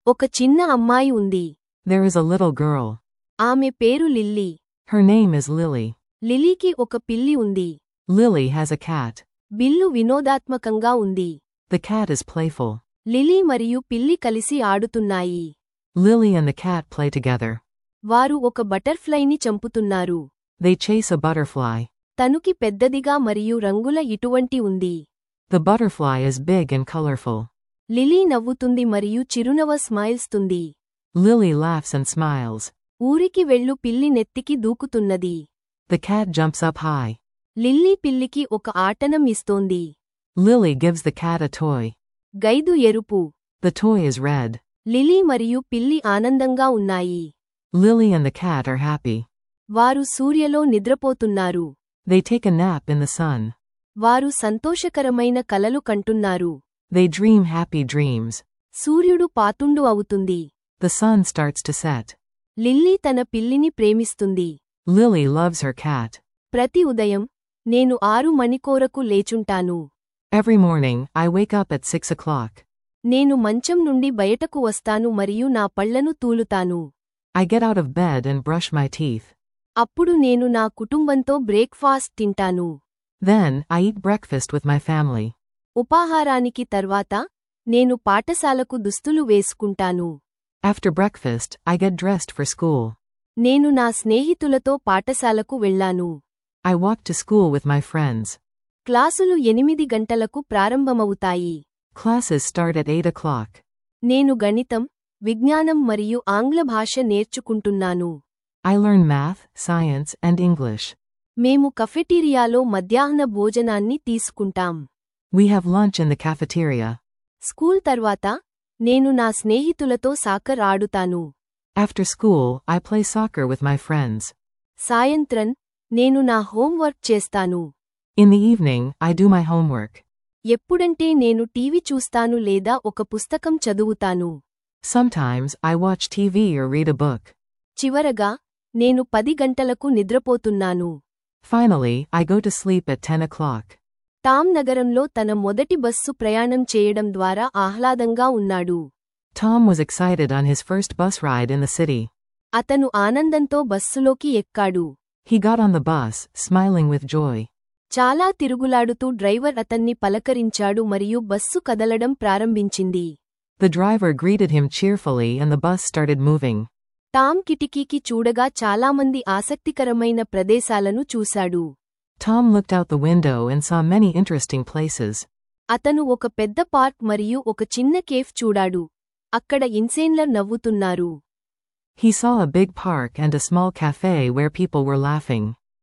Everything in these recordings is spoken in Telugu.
ఒక చిన్న అమ్మాయి ఉంది There is a little girl. ఆమె పేరు Lily Her name is Lily. లిలీకి ఒక పిల్లి ఉంది Lily has a cat. బిల్లు వినోదాత్మకంగా ఉంది The cat is playful. Lily మరియు పిల్లి కలిసి ఆడుతున్నాయి Lily and the cat play together. వారు ఒక బటర్ఫ్లైని చంపుతున్నారు They chase a butterfly. తనుకి పెద్దదిగా మరియు రంగుల ఇటువంటి ఉంది The butterfly is big and colorful. Lily నవ్వుతుంది మరియు చిరునవ స్మైల్స్తుంది Lily laughs and smiles. ఊరికి వెళ్ళు పిల్లి నెత్తికి దూకుతున్నది The cat jumps up high. Lily పిల్లికి ఒక ఆటనం ఇస్తోంది Lily gives the cat a toy. గైదు ఎరుపు The toy is red. Lily మరియు పిల్లి ఆనందంగా ఉన్నాయి Lily and the cat are happy. వారు సూర్యలో నిద్రపోతున్నారు They take a nap in the sun. వారు సంతోషకరమైన కలలు కంటున్నారు They dream happy dreams. సూర్యుడు పాతుండు అవుతుంది The sun starts to set. Lily తన పిల్లిని ప్రేమిస్తుంది Lily loves her cat. ప్రతి ఉదయం నేను ఆరు మణికోరకు లేచుంటాను Every morning, I wake up at 6 o'clock. నేను మంచం నుండి బయటకు వస్తాను మరియు నా పళ్లను తూలుతాను I get out of bed and brush my teeth. అప్పుడు నేను నా కుటుంబంతో బ్రేక్ఫాస్ట్ తింటాను Then, I eat breakfast with my family. ఉపాహారానికి తర్వాత నేను పాఠశాలకు దుస్తులు వేసుకుంటాను After breakfast, I get dressed for school. నేను నా స్నేహితులతో పాఠశాలకు వెళ్ళాను I walk to school with my friends. క్లాసులు ఎనిమిది గంటలకు ప్రారంభమవుతాయి Classes start at 8 o'clock. నేను గణితం విజ్ఞానం మరియు ఆంగ్ల భాష నేర్చుకుంటున్నాను I learn math, science, and English. మేము కఫెటీరియాలో మధ్యాహ్న భోజనాన్ని తీసుకుంటాం We have lunch in the cafeteria. School తర్వాత నేను నా స్నేహితులతో సాకర్ ఆడుతాను After school, I play soccer with my friends. సాయంత్రం నేను నా హోంవర్క్ చేస్తాను In the evening, I do my homework. ఎప్పుడంటే నేను టీవీ చూస్తాను లేదా ఒక పుస్తకం చదువుతాను Sometimes, I watch TV or read a book. చివరగా నేను పది గంటలకు నిద్రపోతున్నాను Finally, I go to sleep at 10 o'clock. Tom నగరంలో తన మొదటి బస్సు ప్రయాణం చేయడం ద్వారా ఆహ్లాదంగా ఉన్నాడు Tom was excited on his first bus ride in the city. అతను ఆనందంతో బస్సులోకి ఎక్కాడు He got on the bus, smiling with joy. చాలా తిరుగులాడుతూ డ్రైవర్ అతన్ని పలకరించాడు మరియు బస్సు కదలడం ప్రారంభించింది The driver greeted him cheerfully and the bus started moving. Tom కిటికీకి చూడగా చాలామంది ఆసక్తికరమైన ప్రదేశాలను చూశాడు Tom looked out the window and saw many interesting places. అతను ఒక పెద్ద పార్క్ మరియు ఒక చిన్న కేఫ్ చూడాడు అక్కడ ఇన్సేన్లర్ నవ్వుతున్నారు He saw a big park and a small cafe where people were laughing.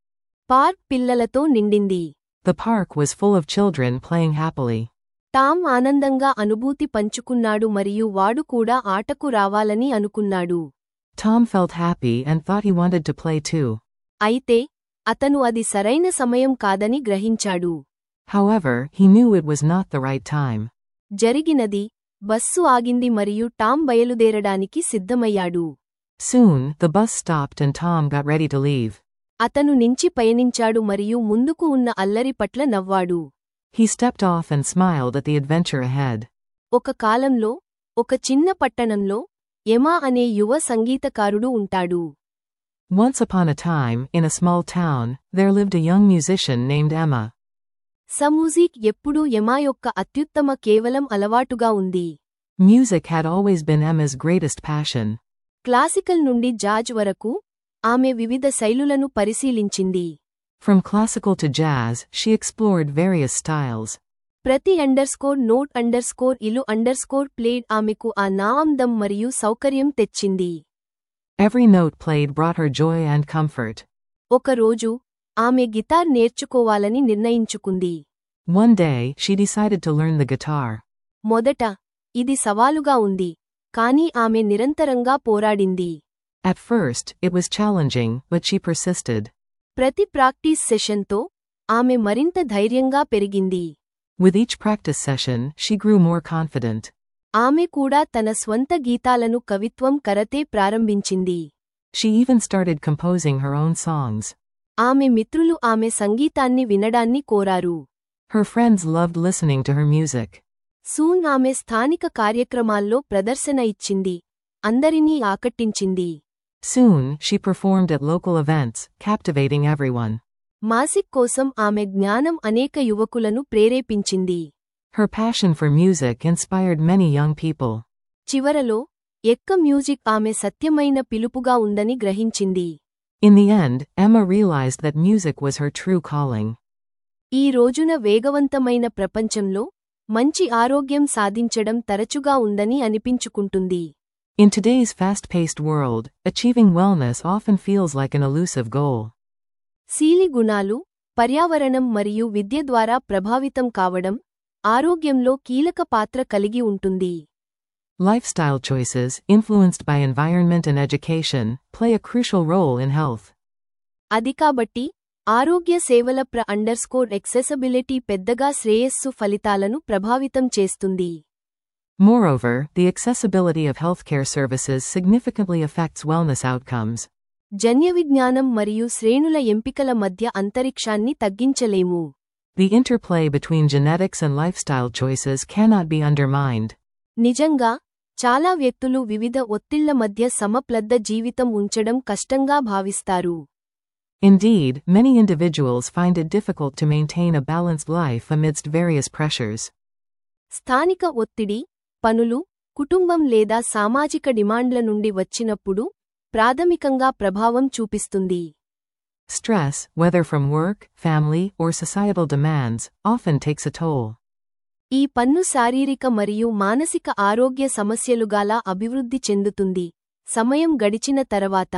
Park పిల్లలతో నిండింది The park was full of children playing happily. Tom ఆనందంగా అనుభూతి పంచుకున్నాడు మరియు వాడు కూడా ఆటకు రావాలని అనుకున్నాడు Tom felt happy and thought he wanted to play too. అయితే అతను అది సరైన సమయం కాదని గ్రహించాడు However, he knew it was not the right time. జరిగినది బస్సు ఆగింది మరియు టామ్ బయలుదేరడానికి సిద్ధమయ్యాడు Soon, the bus stopped and Tom got ready to leave. అతను నించి పయనించాడు మరియు ముందుకు ఉన్న అల్లరి పట్ల నవ్వాడు He stepped off and smiled at the adventure ahead. ఒక కాలంలో ఒక చిన్న పట్టణంలో ఎమా అనే యువ సంగీతకారుడు ఉంటాడు Once upon a time, in a small town, there lived a young musician named Emma. సమూజిక్ ఎప్పుడూ ఎమా యొక్క అత్యుత్తమ కేవలం అలవాటుగా ఉంది Music had always been Emma's greatest passion. Classical నుండి జాజ్ వరకు ఆమె వివిధ శైలులను పరిశీలించింది From classical to jazz, she explored various styles. ప్రతి అండర్స్కోర్ నోట్ అండర్స్కోర్ ఇలు అండర్స్కోర్ ప్లేడ్ ఆమెకు ఆ నాందం మరియు సౌకర్యం తెచ్చింది Every note played brought her joy and comfort. ఒక రోజు ఆమె గిటార్ నేర్చుకోవాలని నిర్ణయించుకుంది One day, she decided to learn the guitar. మొదట ఇది సవాలుగా ఉంది కానీ ఆమె నిరంతరంగా పోరాడింది At first, it was challenging, but she persisted. ప్రతి ప్రాక్టీస్ సెషన్తో ఆమె మరింత ధైర్యంగా పెరిగింది With each practice session, she grew more confident. ఆమె కూడా తన స్వంత గీతాలను కవిత్వం కరతే ప్రారంభించింది She even started composing her own songs. ఆమె మిత్రులు ఆమె సంగీతాన్ని వినడాన్ని కోరారు Her friends loved listening to her music. Soon ఆమె స్థానిక కార్యక్రమాల్లో ప్రదర్శన ఇచ్చింది అందరినీ ఆకట్టించింది Soon, she performed at local events, captivating everyone. మాసిక్ కోసం ఆమె జ్ఞానం అనేక యువకులను ప్రేరేపించింది Her passion for music inspired many young people. చివరలో ఎక్క మ్యూజిక్ ఆమె సత్యమైన పిలుపుగా ఉందని గ్రహించింది In the end, Emma realized that music was her true calling. ఈ రోజున వేగవంతమైన ప్రపంచంలో మంచి ఆరోగ్యం సాధించడం తరచుగా ఉందని అనిపించుకుంటుంది In today's fast paced world, achieving wellness often feels like an elusive goal. శీలి గుణాలు పర్యావరణం మరియు విద్య ద్వారా ప్రభావితం కావడం ఆరోగ్యంలో కీలక పాత్ర కలిగి ఉంటుంది Lifestyle choices, influenced by environment and education, play a crucial role in health. అది కాబట్టి ఆరోగ్య సేవల ప్ర అండర్స్కోర్ ఎక్సెసబిలిటీ పెద్దగా శ్రేయస్సు ఫలితాలను ప్రభావితం చేస్తుంది Moreover, the accessibility of healthcare services significantly affects wellness outcomes. జన్యవిజ్ఞానం మరియు శ్రేణుల ఎంపికల మధ్య అంతరిక్షాన్ని తగ్గించలేము The interplay between genetics and lifestyle choices cannot be undermined. నిజంగా చాలా వ్యక్తులు వివిధ ఒత్తిళ్ల మధ్య సమప్లద్ద జీవితం ఉంచడం కష్టంగా భావిస్తారు Indeed, many individuals find it difficult to maintain a balanced life amidst various pressures. స్థానిక ఒత్తిడి పనులు కుటుంబం లేదా సామాజిక డిమాండ్ల నుండి వచ్చినప్పుడు ప్రాథమికంగా ప్రభావం చూపిస్తుంది Stress, whether from work, family, or societal demands, often takes a toll. ఈ పన్ను శారీరక మరియు మానసిక ఆరోగ్య సమస్యలుగాలా అభివృద్ధి చెందుతుంది సమయం గడిచిన తర్వాత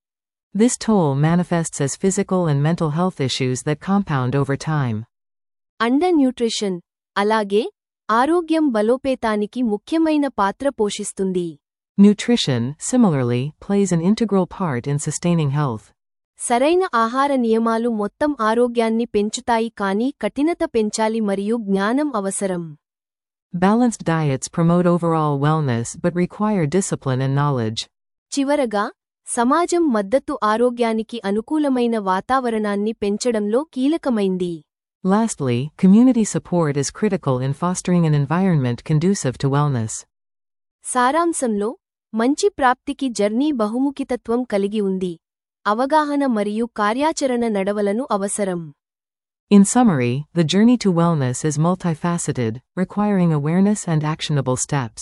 This toll manifests as physical and mental health issues that compound over time. Undernutrition అలాగే ఆరోగ్యం బలోపేతానికి ముఖ్యమైన పాత్ర పోషిస్తుంది Nutrition, similarly, plays an integral part in sustaining health. సరైన ఆహార నియమాలు మొత్తం ఆరోగ్యాన్ని పెంచుతాయి కానీ కఠినత పెంచాలి మరియు జ్ఞానం అవసరం Balanced diets promote overall wellness but require discipline and knowledge. చివరగా సమాజం మద్దతు ఆరోగ్యానికి అనుకూలమైన వాతావరణాన్ని పెంచడంలో కీలకమైంది Lastly, community support is critical in fostering an environment conducive to wellness. సారాంశంలో మంచి ప్రాప్తికి జర్నీ బహుముఖితత్వం కలిగి ఉంది అవగాహన మరియు కార్యాచరణ నడవలను అవసరం In summary, the journey to wellness is multifaceted, requiring awareness and actionable steps.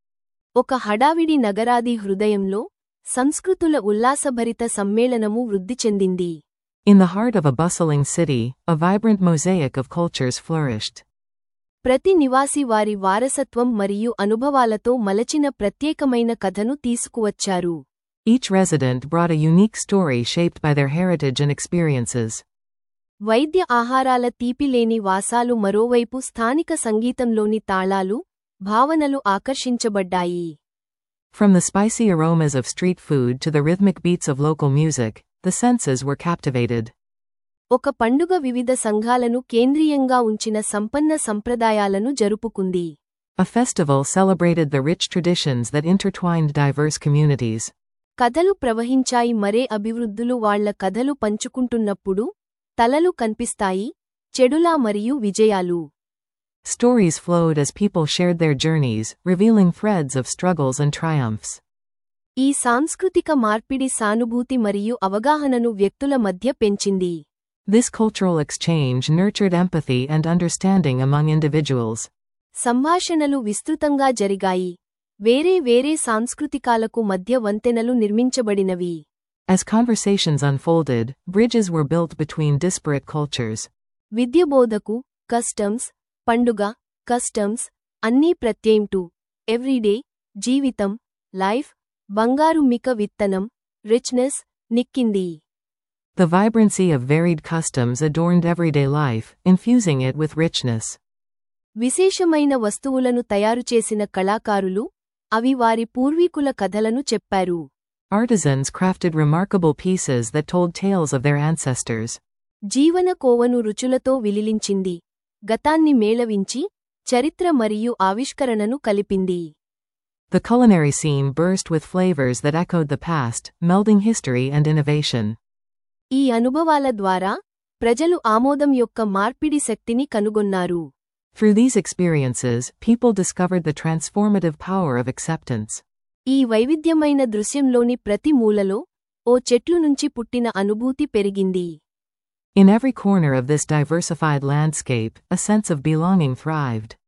ఒక హడావిడి నగరాది హృదయంలో సంస్కృతుల ఉల్లాసభరిత సమ్మేళనము వృద్ధి చెందింది In the heart of a bustling city, a vibrant mosaic of cultures flourished. ప్రతి నివాసి వారి వారసత్వం మరియు అనుభవాలతో మలచిన ప్రత్యేకమైన కథను తీసుకువచ్చారు Each resident brought a unique story shaped by their heritage and experiences. వైద్య ఆహారాల తీపిలేని వాసాలు మరోవైపు స్థానిక సంగీతంలోని తాళాలు భావనలు ఆకర్షించబడ్డాయి From the spicy aromas of street food to the rhythmic beats of local music, the senses were captivated. ఒక పండుగ వివిధ సంఘాలను కేంద్రీయంగా ఉంచిన సంపన్న సంప్రదాయాలను జరుపుకుంది A festival celebrated the rich traditions that intertwined diverse communities. కథలు ప్రవహించాయి మరే అభివృద్ధులు వాళ్ల కథలు పంచుకుంటున్నప్పుడు తలలు కనిపిస్తాయి చెడులా మరియు విజయాలు Stories flowed as people shared their journeys, revealing threads of struggles and triumphs. ఈ సాంస్కృతిక మార్పిడి సానుభూతి మరియు అవగాహనను వ్యక్తుల మధ్య పెంచింది This cultural exchange nurtured empathy and understanding among individuals. సంభాషణలు విస్తృతంగా జరిగాయి వేరే వేరే సాంస్కృతికాలకు మధ్య వంతెనలు నిర్మించబడినవి As conversations unfolded, bridges were built between disparate cultures. విద్యబోధకు కస్టమ్స్ పండుగ కస్టమ్స్ అన్నీ ప్రత్యయం టు ఎవ్రీడే జీవితం లైఫ్ బంగారు మిక విత్తనం రిచ్నెస్ నిక్కింది The vibrancy of varied customs adorned everyday life, infusing it with richness. విశేషమైన వస్తువులను తయారుచేసిన కళాకారులు అవి వారి పూర్వీకుల కథలను చెప్పారు Artisans crafted remarkable pieces that told tales of their ancestors. జీవన కోవను రుచులతో విలిలించింది గతాన్ని మేళవించి చరిత్ర మరియు ఆవిష్కరణను కలిపింది The culinary scene burst with flavors that echoed the past, melding history and innovation. ఈ అనుభవాల ద్వారా ప్రజలు ఆమోదం యొక్క మార్పిడి శక్తిని కనుగొన్నారు Through these experiences, people discovered the transformative power of acceptance. ఈ వైవిధ్యమైన దృశ్యంలోని ప్రతి మూలలో ఓ చెట్లు నుంచి పుట్టిన అనుభూతి పెరిగింది In every corner of this diversified landscape, a sense of belonging thrived.